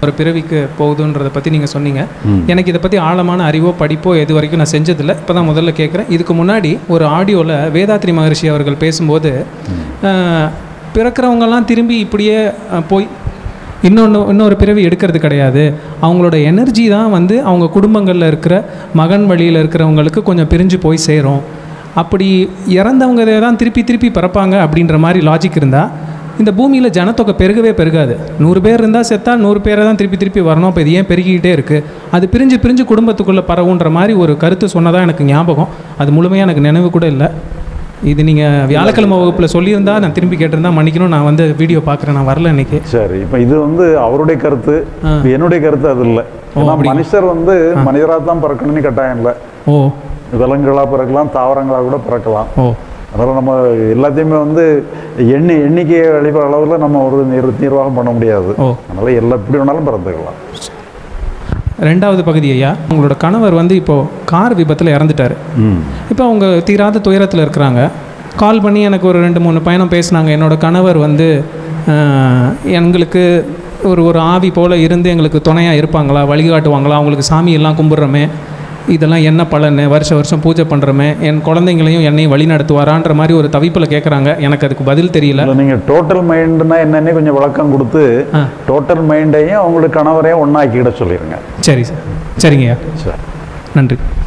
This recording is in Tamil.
ஒரு பிறவிக்கு போகுதுன்றதை பற்றி நீங்கள் சொன்னீங்க எனக்கு இதை பற்றி ஆழமான அறிவோ படிப்போ இது வரைக்கும் நான் செஞ்சதில்லை இப்போ தான் முதல்ல கேட்குறேன் இதுக்கு முன்னாடி ஒரு ஆடியோவில் வேதாத்ரி மகரிஷி அவர்கள் பேசும்போது அஹ், பிறக்கிறவங்கெல்லாம் திரும்பி இப்படியே அஹ், போய் இன்னொன்று இன்னொரு பிறவி எடுக்கிறது கிடையாது அவங்களோட எனர்ஜி தான் வந்து அவங்க குடும்பங்களில் இருக்கிற மகன் வழியில் இருக்கிறவங்களுக்கு கொஞ்சம் பிரிஞ்சு போய் சேரும் அப்படி இறந்தவங்க தான் திருப்பி திருப்பி பிறப்பாங்க அப்படின்ற மாதிரி லாஜிக் இருந்தால் இந்த பூமியில் ஜனத்தொகை பெருகவே பெருகாது நூறு பேர் இருந்தால் செத்தா நூறு பேரை தான் திருப்பி திருப்பி வரணும் இப்போ இது ஏன் பெருகிக்கிட்டே இருக்குது அது பிரிஞ்சு பிரிஞ்சு குடும்பத்துக்குள்ளே பரவுன்ற மாதிரி ஒரு கருத்து சொன்னதாக எனக்கு ஞாபகம் அது முழுமையாக எனக்கு நினைவு கூட இல்லை இது நீங்கள் வியாழக்கிழமை வகுப்பில் சொல்லியிருந்தா நான் திரும்பி கேட்டிருந்தா மன்னிக்கணும் நான் வந்து வீடியோ பார்க்குறேன் நான் வரல இன்னைக்கு சரி இப்போ இது வந்து அவருடைய கருத்து ஆ. இது என்னுடைய கருத்து அது இல்லை ஏன்னா மனுஷர் வந்து மனிதராக தான் பிறக்கணும்னு கட்டாயம் இல்லை ஓ விலங்குகளாக பிறக்கலாம் தாவரங்களாக கூட பிறக்கலாம் ஓ அதனால் நம்ம எல்லாத்தையுமே வந்து எண்ணி எண்ணிக்கையை அழிக்கிற அளவில் நம்ம ஒரு நிர் நிர்வாகம் பண்ண முடியாது ஓ அதனால் எல்லா எப்படி வேணாலும் பிறந்துக்கலாம் ரெண்டாவது பகுதி ஐயா உங்களோட கணவர் வந்து இப்போது கார் விபத்தில் இறந்துட்டார் ம் இப்போ அவங்க தீராத துயரத்தில் இருக்கிறாங்க கால் பண்ணி எனக்கு ஒரு ரெண்டு மூணு பயணம் பேசினாங்க என்னோட கணவர் வந்து ஆஹ், எங்களுக்கு ஒரு ஒரு ஆவி போல் இருந்து எங்களுக்கு துணையாக இருப்பாங்களா வழிகாட்டுவாங்களா அவங்களுக்கு சாமியெல்லாம் கும்பிட்றோமே இதெல்லாம் என்ன பலன் வருஷ வருஷம் பூஜை பண்ணுறோமே என் குழந்தைங்களையும் என்னையும் வழி நடத்துவாரான்ற மாதிரி ஒரு தவிப்பில் கேட்குறாங்க எனக்கு அதுக்கு பதில் தெரியல இல்லை நீங்கள் டோட்டல் மைண்டுனா என்னன்னே கொஞ்சம் விளக்கம் கொடுத்து ஆ டோட்டல் மைண்டையும் அவங்களுக்கு கணவரையும் ஒன்றாக்கிக்கிட சொல்லிடுங்க சரி சார் சரிங்கய்யா சரி நன்றி